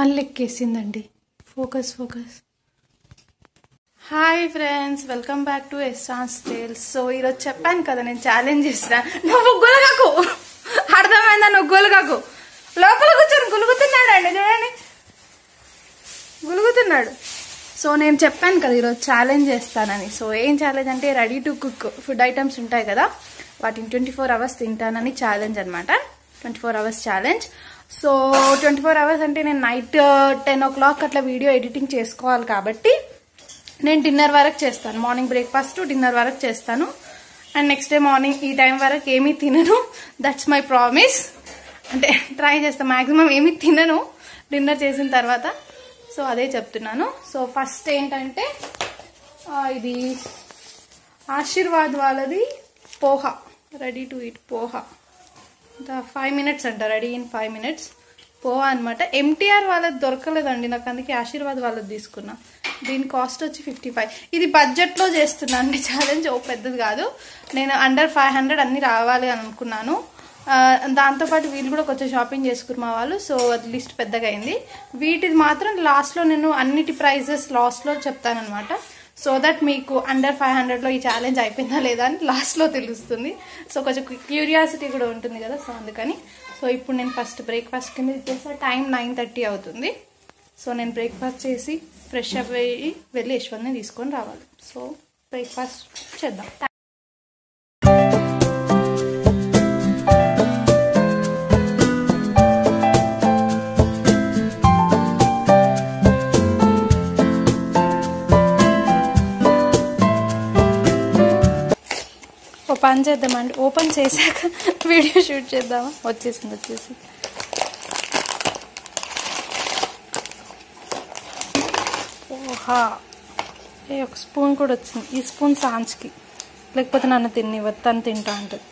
మళ్ళీ ఎక్కేసిందండి focus focus hi friends welcome back to ఎస్సాన్స్ టేల్స్ సో ఈరోజు చెప్పాను కదా నేను ఛాలెంజ్ చేసిన నువ్వు గులగాకు అర్థమైందా నువ్వు గులగాకు లోపల కూర్చొని గులుగుతున్నాడు అండి చూడండి గులుగుతున్నాడు సో నేను చెప్పాను కదా ఈరోజు ఛాలెంజ్ చేస్తానని సో ఏం ఛాలెంజ్ అంటే ready to cook food items ఉంటాయి కదా వాటిని ట్వంటీ ఫోర్ అవర్స్ తింటానని ఛాలెంజ్ అనమాట twenty four hours challenge so twenty four hours అంటే నేను నైట్ టెన్ ఓ క్లాక్ అట్లా వీడియో ఎడిటింగ్ చేసుకోవాలి కాబట్టి నేను డిన్నర్ వరకు చేస్తాను మార్నింగ్ బ్రేక్ఫాస్ట్ డిన్నర్ వరకు చేస్తాను అండ్ నెక్స్ట్ డే మార్నింగ్ ఈ టైం వరకు ఏమీ తినను దట్స్ మై ప్రామిస్ అంటే ట్రై చేస్తాను మాక్సిమం ఏమీ తినను డిన్నర్ చేసిన తర్వాత సో అదే చెప్తున్నాను సో ఫస్ట్ ఏంటంటే ఆ, ఇది ఆశీర్వాద్ వాళ్ళది poha ready to eat poha five minutes అంట ready in five minutes poha అనమాట ఎంటీఆర్ వాళ్ళది దొరకలేదండి నాకు అందుకే ఆశీర్వాద్ వాళ్ళది తీసుకున్నా దీని కాస్ట్ వచ్చి ఫిఫ్టీ ఫైవ్ ఇది బడ్జెట్లో చేస్తున్నాను అండి ఛాలెంజ్ ఓ పెద్దది కాదు నేను అండర్ ఫైవ్ హండ్రెడ్ అన్ని రావాలి అని అనుకున్నాను ఆ, దాంతోపాటు వీళ్ళు కూడా కొంచెం షాపింగ్ చేసుకురు మా వాళ్ళు సో అది లిస్ట్ పెద్దగా అయింది వీటిది మాత్రం లాస్ట్లో నేను అన్నిటి ప్రైజెస్ లాస్ట్లో చెప్తానమాట సో దట్ మీకు అండర్ ఫైవ్ హండ్రెడ్లో ఈ ఛాలెంజ్ అయిపోయిందా లేదా అని లాస్ట్లో తెలుస్తుంది సో కొంచెం క్యూరియాసిటీ కూడా ఉంటుంది కదా సో అందుకని సో ఇప్పుడు నేను ఫస్ట్ బ్రేక్ఫాస్ట్ కింద చేసే టైం నైన్ థర్టీ అవుతుంది సో నేను బ్రేక్ఫాస్ట్ చేసి ఫ్రెష్ అప్ అయ్యి వెళ్ళి యశ్వంత్ని తీసుకొని రావాలి సో బ్రేక్ఫాస్ట్ చేద్దాం ఓ పని చేద్దామండి ఓపెన్ చేశాక వీడియో షూట్ చేద్దామా వచ్చేసింది వచ్చేసి ఓహా ఏ ఒక స్పూన్ కూడా వచ్చింది ఈ స్పూన్ సాంజ్కి లేకపోతే నన్ను తిని తను తింటా ఉంటుంది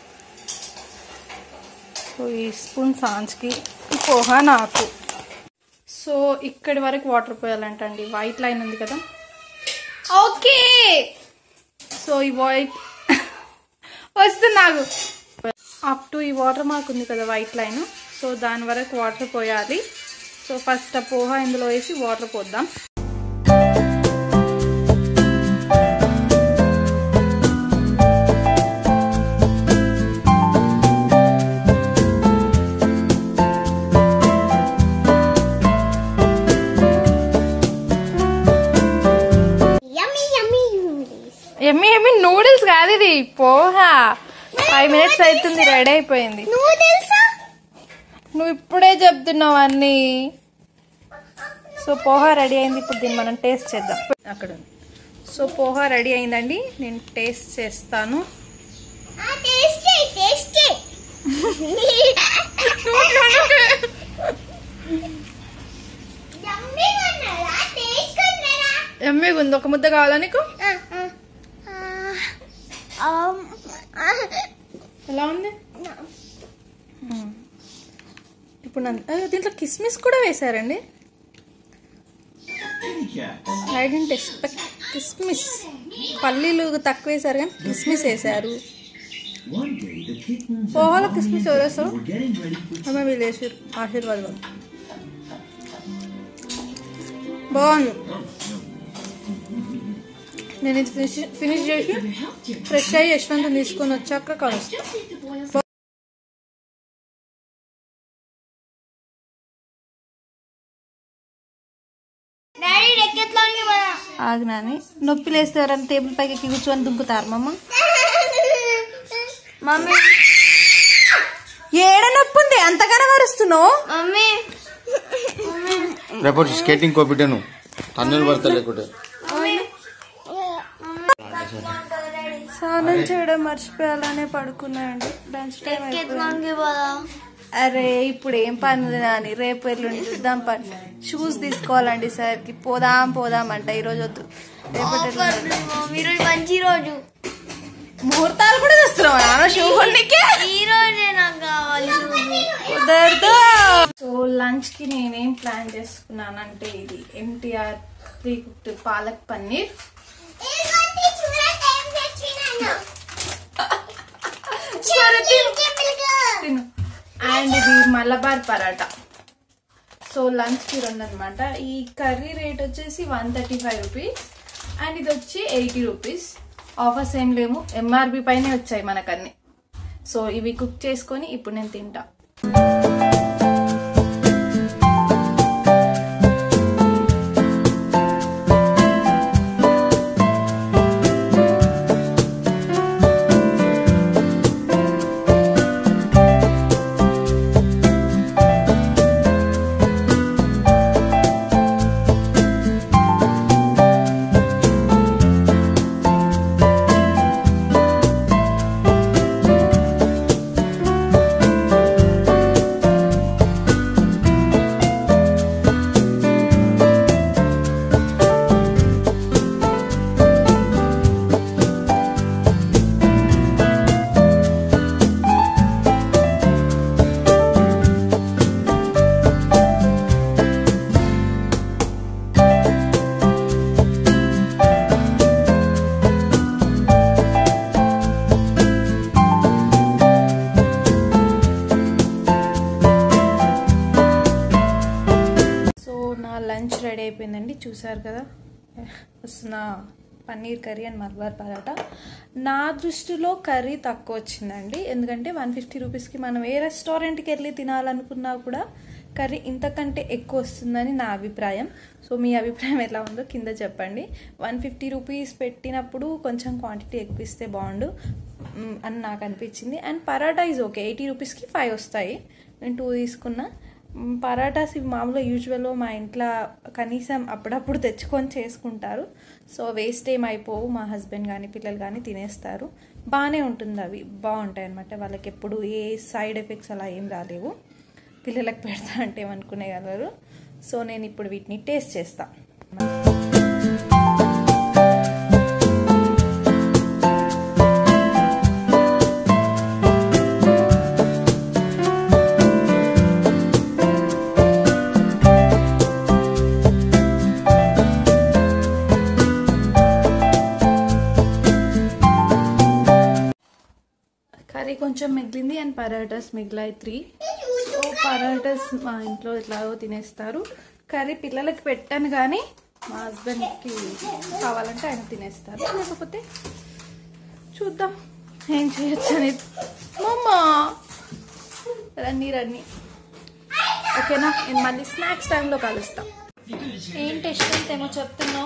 సో ఈ స్పూన్ సాంజ్కి ఈ పోహా నాకు సో ఇక్కడి వరకు వాటర్ పోయాలంటండి వైట్ లైన్ ఉంది కదా ఓకే సో ఈ వైట్ వస్తుంది నాకు అప్ టు ఈ వాటర్ మార్క్ ఉంది కదా వైట్ లైన్ సో దాని వరకు వాటర్ పోయాలి సో ఫస్ట్ ఆ పోహా ఇందులో వేసి వాటర్ పోద్దాం Yummy, yummy noodles. Yummy yummy noodles కాదు ఇది పోహా ఫైవ్ మినిట్స్ అవుతుంది రెడీ అయిపోయింది Noodles? నువ్వు ఇప్పుడే చెప్తున్నావు అన్ని సో పోహా రెడీ అయింది ఇప్పుడు దీన్ని మనం టేస్ట్ చేద్దాం అక్కడ ఉంది సో పోహా రెడీ అయిందండి నేను టేస్ట్ చేస్తాను Ah, tasty, tasty. Yummy ఉన్నారా? Taste ఉన్నారా? ఎమ్మిగా ఉంది ఒక ముద్ద కావాలా నీకు Ah, ah. Ah, um, ah, ఎలా ఉంది no. ఇప్పుడు నన్ను అయ్యో, దీంట్లో కిస్మిస్ కూడా వేశారండి ఐ డెంట్ ఎక్స్పెక్ట్ కిస్మిస్ పల్లీలు తక్కువ వేశారు కానీ కిస్మిస్ వేశారు పోహాలో కిస్మిస్ ఎవరు వేస్తారు అమ్మ వీళ్ళు వేసారు ఆశీర్వాద్ వాళ్ళు బాగుంది నేను ఇది ఫినిష్ ఫినిష్ చేసి ఫ్రెష్ అయ్యి యశ్వంత్ తీసుకొని వచ్చాక కలుస్తాను డాడీ రెక్కెట్లోనికి పోదా ఆగినాని నొప్పి లేస్తే ఎవరైనా టేబుల్ పైకి ఎక్కి కూర్చొని దుంకుతారు మమ్మ మమ్మీ ఏడ నొప్పి ఉంది అంతగానే వరుస్తున్నావు మమ్మీ రేపు స్కేటింగ్ కోపిటను తన్నులు పడతా లేకుంటే స్నానం చేయడం మర్చిపోయాలనే పడుకున్నాయండి లంచ్ టైం అయిపోయింది రెక్కెట్లోనికి పోదా అరే ఇప్పుడు ఏం పని ఉంది నాని రేపు ఎల్లుండి చూద్దాం పని షూస్ తీసుకోవాలండి సార్కి పోదాం పోదాం అంట ఈరోజు వద్దు రేపటి ఎల్లుండి. మమ్మీ రోజు మంచి రోజు ముహూర్తాలు కూడా చేస్తున్నావు నాన్న షూ కొన్నికే ఈ రోజే నాకు కావాలి కుదరదు సో లంచ్ కి నేనేం ప్లాన్ చేసుకున్నానంటే ఇది MTR precooked palak paneer తిను అండ్ ఇది మలబార్ పరాటా సో లంచ్కి రెండు అనమాట ఈ కర్రీ రేట్ వచ్చేసి one thirty five rupees and ఇది వచ్చి ఎయిటీ రూపీస్ ఆఫర్స్ ఏం లేవు ఎంఆర్పి పైనే వచ్చాయి మనకన్నీ సో ఇవి కుక్ చేసుకొని ఇప్పుడు నేను తింటా సో నా లంచ్ రెడీ అయిపోయిందండి చూసారు కదా వస్తున్న పన్నీర్ కర్రీ అండ్ మల్బార్ పరాటా నా దృష్టిలో కర్రీ తక్కువ వచ్చిందండి ఎందుకంటే వన్ ఫిఫ్టీ రూపీస్కి మనం ఏ రెస్టారెంట్కి వెళ్ళి తినాలనుకున్నా కూడా కర్రీ ఇంతకంటే ఎక్కువ వస్తుందని నా అభిప్రాయం సో మీ అభిప్రాయం ఎలా ఉందో కింద చెప్పండి వన్ ఫిఫ్టీ రూపీస్ పెట్టినప్పుడు కొంచెం క్వాంటిటీ ఎక్కువ ఇస్తే బాగుండు మ్, అని నాకు అనిపించింది and paratha is okay eighty రూపీస్కి ఫైవ్ వస్తాయి నేను టూ తీసుకున్నా మ్, పరాటాస్ ఇవి మామూలుగా యూజువల్గా మా ఇంట్లో కనీసం అప్పుడప్పుడు తెచ్చుకొని చేసుకుంటారు సో వేస్ట్ ఏం అయిపోవు మా హస్బెండ్ కానీ పిల్లలు కానీ తినేస్తారు బాగానే ఉంటుంది అవి బాగుంటాయి అనమాట వాళ్ళకి ఎప్పుడు ఏ సైడ్ ఎఫెక్ట్స్ అలా ఏం రాలేవు పిల్లలకు పెడతా అంటే ఏమనుకునేగలరు సో నేను ఇప్పుడు వీటిని టేస్ట్ చేస్తా కర్రీ కొంచెం మిగిలింది అండ్ పరాటాస్ మిగిలాయి త్రీ సో పరాటాస్ మా ఇంట్లో ఎట్లాగో తినేస్తారు కర్రీ పిల్లలకి పెట్టాను కానీ మా హస్బెండ్కి కావాలంటే ఆయన తినేస్తారు లేకపోతే చూద్దాం ఏం చేయొచ్చు అనేది మమ్మా రన్నీ రన్నీ ఓకేనా నేను మళ్ళీ స్నాక్స్ టైంలో కలుస్తా ఏంటి ఇష్టం ఏమో చెప్తున్నావు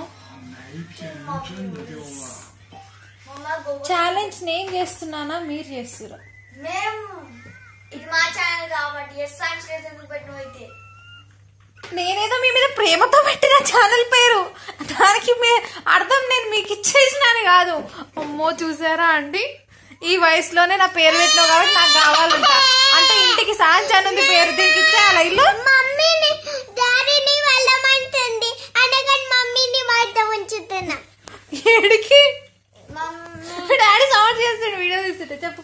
ఛాలెంజ్ నేను చేస్తున్నానా మీరు చేస్తురా మేము ఇది మా ఛానల్ కాబట్టి ఎస్ సాంగ్స్ ఎందుకు పెట్టిన అయితే నేనేదో మీ మీద ప్రేమతో పెట్టిన ఛానల్ పేరు దానికి మీ అర్థం నేను మీకు ఇచ్చేసినాను కాదు అమ్మో చూసారా అండి ఈ వయసులోనే నా పేరు పెట్టిన కాబట్టి నాకు కావాలంట అంటే ఇంటికి సాంచాన్ ఉంది పేరు దీనికి ఇచ్చేయాలా ఇల్లు మమ్మీని డాడీని వెళ్ళమంటుంది అనగానే మమ్మీని బయట ఉంచుతున్నా ఏడికి మమ్మీ డాడీ సౌండ్ చేస్తాడు వీడియో తీస్తుంటే చెప్పు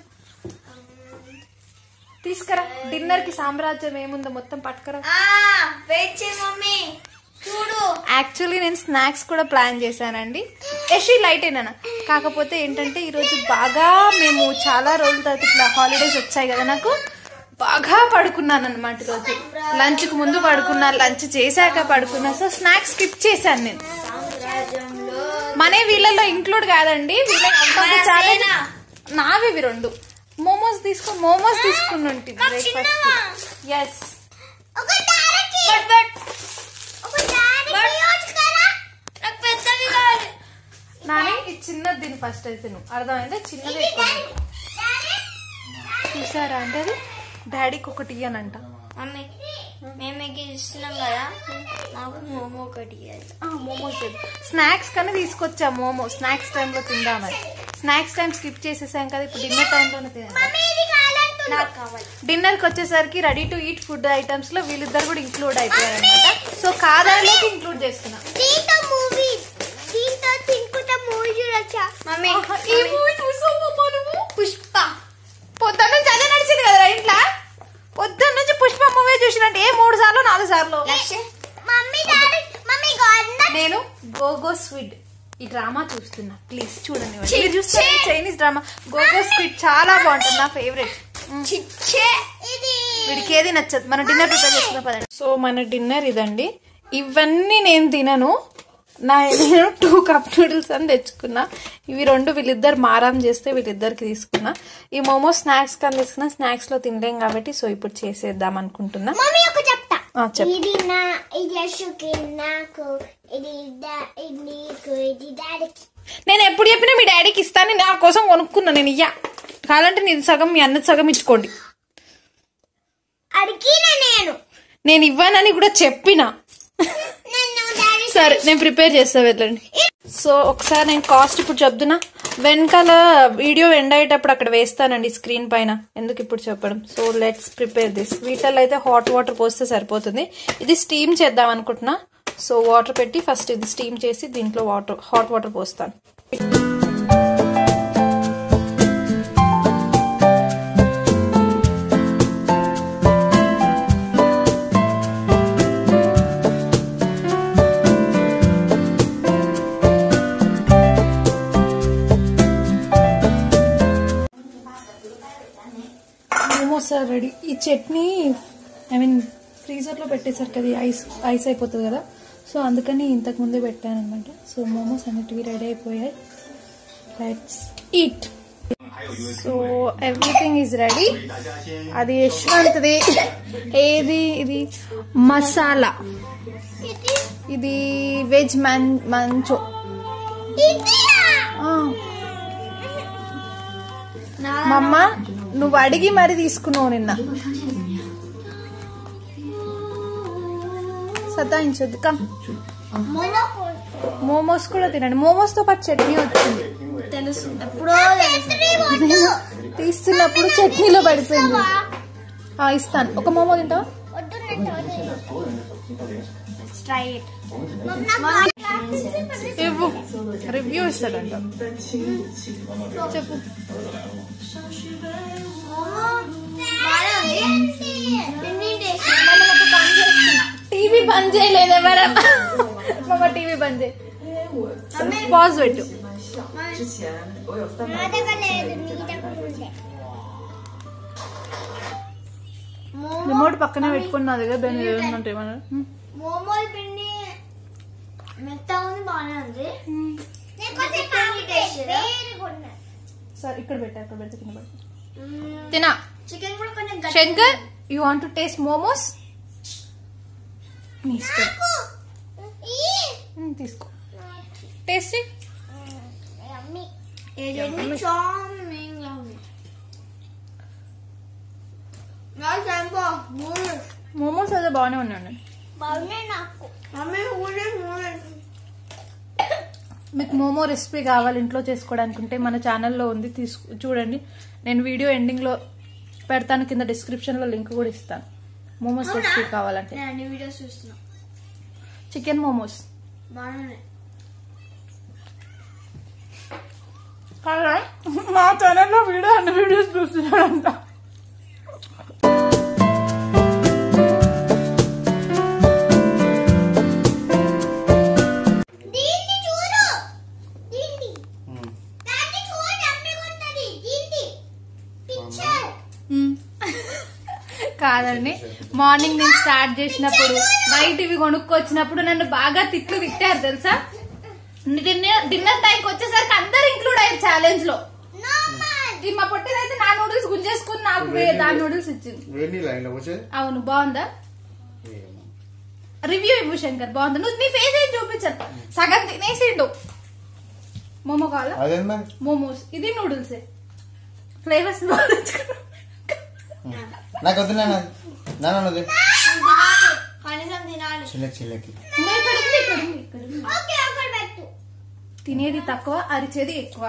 తీసుకురా డిన్నర్ కి సామ్రాజ్యం ఏముందో మొత్తం పట్టుకురా వెయిట్ చేయి మమ్మీ చూడు యాక్చువల్లీ నేను స్నాక్స్ కూడా ప్లాన్ చేశానండి యషి లైట్ ఏనా కాకపోతే ఏంటంటే ఈరోజు బాగా మేము చాలా రోజుల తర్వాత ఇట్లా హాలిడేస్ వచ్చాయి కదా నాకు బాగా పడుకున్నాను అనమాట ఈరోజు లంచ్కి ముందు పడుకున్నా లంచ్ చేశాక పడుకున్నా సో స్నాక్స్ స్కిప్ చేశాను నేను సామ్రాజ్యంలో మనే వీళ్ళలో ఇంక్లూడ్ కాదండి వీళ్ళకి అంత చాలా నావి ఇవి రెండు మోమోస్ తీసుకో మోమోస్ తీసుకుని ఉంటుంది బ్రేక్ఫాస్ట్ ఎస్ ఒక డాడీకి బట్ బట్ ఒక డాడీకి యూజ్ కరా నాకు పెద్దది కావాలి నాని ఇది చిన్నది దీని ఫస్ట్ అయితే నువ్వు అర్థమైందా చిన్నది ఎక్కువ నీకు. చూసారా అంటే అది డాడీకి ఒకటి ఇయ్యనంట మమ్మీ మేము మీకు ఇస్తున్నాం కదా నాకు మోమో ఒకటి ఇవ్వాలి ఆ, మోమోస్ లేదు స్నాక్స్ కన్నా తీసుకొచ్చా మోమో స్నాక్స్ టైంలో తిందామని స్నాక్స్ టైం స్కిప్ చేసేసాం కదా ఇప్పుడు డిన్నర్ టైంలోనే తినాలి నాకు కావాలి డిన్నర్కి వచ్చేసరికి ready to eat food items లో వీళ్ళిద్దరు కూడా ఇంక్లూడ్ అయిపోయారు అనమాట సో కాదాలోకి ఇంక్లూడ్ చేస్తున్నా దీంతో మూవీ దీంతో తినుకుంటా మూవీ చూడొచ్చా మమ్మీ ఆహా, ఏ మూవీ చూసావు నువ్వు పుష్ప పొద్దున్న నుంచి అదే నడిచింది కదా ఇంట్లో పొద్దున్న నుంచి పుష్ప మూవీ చూసినట్టు ఏ మూడు సార్లు నాలుగు సార్లు లక్ష మమ్మీ డాడీ మమ్మీ గోంద నేను గోగో స్వీట్ ఈ డ్రామా చూస్తున్నా ప్లీజ్ చూడండి ఛీ, మీరు చూస్తే ఛీ. చైనీస్ డ్రామా గోగో స్వీట్ చాలా బాగుంటుంది నా ఫేవరెట్ చిచ్చే ఇది వీడికి ఏది నచ్చదు మన డిన్నర్ ప్రిపేర్ చేసుకున్న పదండి సో మన డిన్నర్ ఇదండి ఇవన్నీ నేను తినను నా నేను టూ కప్ నూడిల్స్ అని తెచ్చుకున్నా ఇవి రెండు వీళ్ళిద్దరు మారాం చేస్తే వీళ్ళిద్దరికి తీసుకున్నా ఈ మోమో స్నాక్స్ కానీ తీసుకున్నా స్నాక్స్ లో తినలేం కాబట్టి సో ఇప్పుడు చేసేద్దాం అనుకుంటున్నా మమ్మీ ఒక చెప్తా ఆ, చెప్పు ఇది నా ఇది యశుకి నాకు ఇది డా- ఇది నీకు ఇది డాడీకి నేను ఎప్పుడు చెప్పినా మీ డాడీకి ఇస్తాను నా కోసం కొనుక్కున్నా నేను ఇయ్యా కావాలంటే నీది సగం మీ అన్నది సగం ఇచ్చుకోండి అడిగిన నేను నేను ఇవ్వనని కూడా చెప్పిన నన్ను డాడీ సరే నేను ప్రిపేర్ చేస్తా వెళ్ళండి సో ఒకసారి నేను కాస్ట్ ఇప్పుడు చెప్తున్నా వెనకాల వీడియో ఎండ్ అయ్యేటప్పుడు అక్కడ వేస్తానండి స్క్రీన్ పైన ఎందుకు ఇప్పుడు చెప్పడం సో లెట్స్ ప్రిపేర్ దిస్ వీటిల్లో అయితే హాట్ వాటర్ పోస్తే సరిపోతుంది ఇది స్టీమ్ చేద్దాం అనుకుంటున్నా సో వాటర్ పెట్టి ఫస్ట్ ఇది స్టీమ్ చేసి దీంట్లో వాటర్ హాట్ వాటర్ పోస్తాను మోమోస్ ఆర్ రెడీ ఈ చట్నీ ఐ మీన్ ఫ్రీజర్లో పెట్టేశారు కదా ఈ ఐస్ ఐస్ అయిపోతుంది కదా సో అందుకని ఇంతకు ముందే పెట్టాను అనమాట సో మోమోస్ అన్నిటివి రెడీ అయిపోయాయి let's eat so everything is ready అది యశ్వంత్ది ఏది ఇది మసాలా ఇది వెజ్ మన్ మంచో ఆ. మా అమ్మ నువ్వు అడిగి మరి తీసుకున్నావు నిన్న సతాయించొద్దు కమ్ మోమోస్ కూడా తినండి మోమోస్ తో పాటు చట్నీ వచ్చింది తెలుసు ఎప్పుడో తెలుసు తీస్తున్నప్పుడు చట్నీలో పడిపోయింది ఆ, ఇస్తాను ఒక మోమో తింటావా స్ట్రైట్ ఇవ్వు రివ్యూ ఇస్తాడంట చెప్పు టీవీ బంద్ చేయలేదు ఎవరా మమ్మ టీవీ బంద్ చేయి పాజ్ పెట్టు రిమోట్ పక్కనే పెట్టుకుని నా దగ్గర దాని ఏమంటే ఏమన్నా మోమోల్ పిండి మెత్త ఉంది బాగానే ఉంది సరే ఇక్కడ పెట్టా ఇక్కడ పెడితే కింద పెట్టు తినా చికెన్ కూడా కొంచెం Shankar you want to taste momos నీ ఇష్టం మ్మ్, తీసుకో టేస్ట్ ఏదైనా చామింగ్ లా ఉంది నా షాంపూ మూడు మోమోస్ అయితే బాగానే ఉన్నాయండి బాగున్నాయి నాకు మమ్మీ మూడే మూడు మీకు మోమో రెసిపీ కావాలి ఇంట్లో చేసుకోవడానికి ఉంటే మన ఛానల్లో ఉంది తీసుకు చూడండి నేను వీడియో ఎండింగ్లో పెడతాను కింద డిస్క్రిప్షన్లో లింక్ కూడా ఇస్తాను మోమోస్ రెసిపీ కావాలంటే నేను అన్ని వీడియోస్ చూస్తున్నా చికెన్ మోమోస్ బాగున్నాయి కాదా మా ఛానల్లో వీడియో అన్ని వీడియోస్ చూస్తున్నాడంట దీన్ని చూడు దీన్ని దాన్ని చూడు అమ్మిగా ఉంటది దీన్ని పిక్చర్ కాదండి మార్నింగ్ నేను స్టార్ట్ చేసినప్పుడు నైట్ ఇవి కొనుక్కొచ్చినప్పుడు నన్ను బాగా తిట్లు తిట్టారు తెలుసా డిన్నర్ డిన్నర్ టైంకి వచ్చేసరికి అందరు ఇంక్లూడ్ అయ్యారు ఛాలెంజ్ లో నార్మల్ ఈ మా పొట్టిదైతే నా నూడిల్స్ గుంజేసుకుని నాకు వే- దాని నూడిల్స్ ఇచ్చింది వేడి లైన్ లో వచ్చే అవును బాగుందా రివ్యూ ఇవ్వు శంకర్ బాగుందా నువ్వు నీ ఫేస్ ఏం చూపించరు సగం తినేసిండు మోమో కావాలా అదేం మరి మోమోస్ ఇది నూడిల్స్ ఫ్లేవర్స్ నాకు వద్దు నాన్న నాన్న వద్దు కనీసం తినాలి చిల్లకి చిల్లకి ఓకే అక్కడ పెట్టు తినేది తక్కువ అరిచేది ఎక్కువ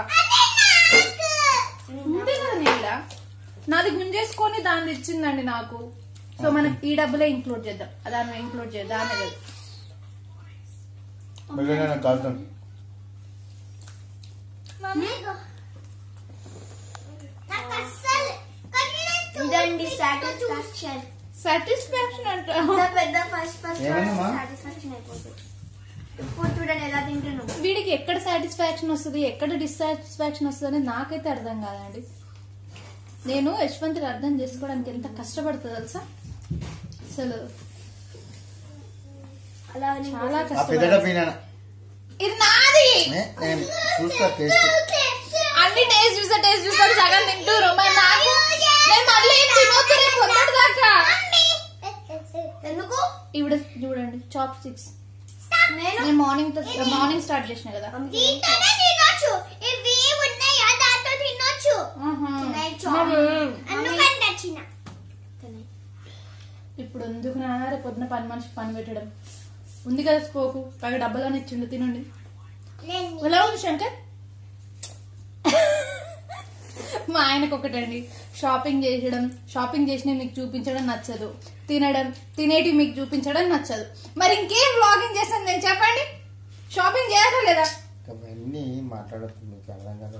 అంతే కదా నీళ్ళ నాది గుంజేసుకొని దాన్ని ఇచ్చిందండి నాకు సో మనం ఈ డబ్బులే ఇంక్లూడ్ చేద్దాం దాన్ని ఇంక్లూడ్ చేద్దాం దానే కదా మళ్ళీ నేను కాలుతాను మమ్మీ నాకు అస్సలు ఇదండి సాటిస్ఫాక్షన్ సాటిస్ఫాక్షన్ అంట పెద్ద ఫస్ట్ ఫస్ట్ ఏమైందమ్మా? సాటిస్ఫాక్షన్ అయిపోతుంది ఇప్పుడు చూడండి ఎలా తింటున్నావు వీడికి ఎక్కడ సాటిస్ఫాక్షన్ వస్తుంది ఎక్కడ డిస్సాటిస్ఫాక్షన్ వస్తుంది అనేది నాకైతే అర్థం కాదండి నేను యశ్వంతుని అర్థం చేసుకోవడానికి ఎంత కష్టపడుతుంది తెలుసా అసలు అలా చాలా ఆ పెద్ద కష్టపడుతుంది డబ్బీనా ఇది నాది నేను చూస్తా టేస్ట్ అన్ని టేస్ట్ చూసా టేస్ట్ చూసా సగం తింటూరు మరి నాకు నేను మళ్ళీ ఏం తినొద్దు రేపు పొద్దుటి దాకా ఎందుకు ఇవిడ చూడండి చాప్ స్టిక్స్ నేను నేను మార్నింగ్ మార్నింగ్ స్టార్ట్ చేసిన కదా దీంతోనే తినొచ్చు ఇవి ఉన్నాయా దాంతో తినొచ్చు ఆహా. నైట్ చాప్. మరి అందుకని నచ్చిన ఇప్పుడు ఎందుకు నా రేపు పొద్దున పని మనిషికి పని పెట్టడం ఉంది కదా స్పోకు పైగా డబ్బులని ఇచ్చిండు తినండి నేను ఎలా ఉంది శంకర్ మా ఆయనకు ఒకటండి షాపింగ్ చేసడం షాపింగ్ చేసినవి మీకు చూపించడం నచ్చదు తినడం తినేటి మీకు చూపించడం నచ్చదు మరి ఇంకేం వ్లాగింగ్ చేస్తాను నేను చెప్పండి షాపింగ్ చేయాలా లేదా అవన్నీ మాట్లాడుతుంది మీకు అర్థం కాదు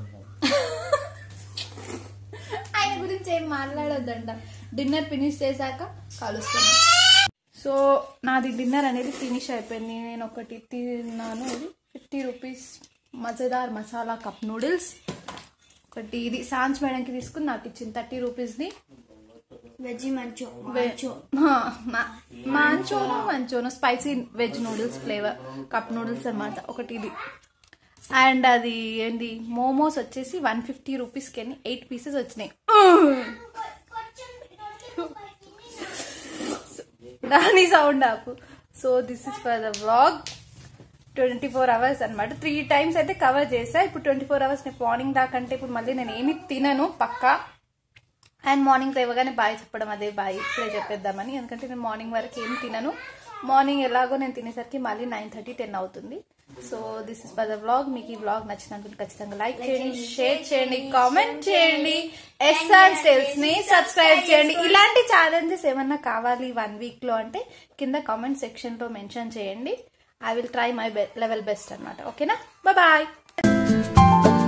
ఆయన గురించి ఏం మాట్లాడొద్దంట డిన్నర్ ఫినిష్ చేశాక కలుస్తున్నాం సో నాది డిన్నర్ అనేది ఫినిష్ అయిపోయింది నేను ఒకటి తిన్నాను ఇది fifty rupees Mazedar masala cup noodles ఒకటి ఇది సాంచ్ మేడంకి తీసుకుని నాకు ఇచ్చింది థర్టీ రూపీస్ది వెజ్ మంచో మంచోను మంచోను spicy veg noodles flavour cup noodles అన్నమాట ఒకటి ఇది అండ్ అది ఏంటి మోమోస్ వచ్చేసి వన్ ఫిఫ్టీ రూపీస్కి ఎయిట్ పీసెస్ వచ్చినాయి దాని సౌండ్ ఆపు so this is for the vlog twenty four hours అనమాట త్రీ టైమ్స్ అయితే కవర్ చేసా ఇప్పుడు ట్వంటీ ఫోర్ అవర్స్ నేను మార్నింగ్ దాకా అంటే ఇప్పుడు మళ్ళీ నేను ఏమి తినను పక్కా అండ్ మార్నింగ్ లేవగానే బాయ్ చెప్పడం అదే బాయ్ ఇప్పుడే చెప్పేద్దామని ఎందుకంటే నేను మార్నింగ్ వరకు ఏం తినను మార్నింగ్ ఎలాగో నేను తినేసరికి మళ్ళీ నైన్ థర్టీ టెన్ అవుతుంది so this is for the vlog మీకు ఈ వ్లాగ్ నచ్చినట్టు ఖచ్చితంగా లైక్ చేయండి షేర్ చేయండి కామెంట్ చేయండి ఎస్ఆర్ స్టైల్స్ ని సబ్స్క్రైబ్ చేయండి ఇలాంటి ఛాలెంజెస్ ఏమన్నా కావాలి వన్ వీక్ లో అంటే కింద కామెంట్ సెక్షన్ లో మెన్షన్ చేయండి I will try my level best అనమాట ఓకేనా బాయ్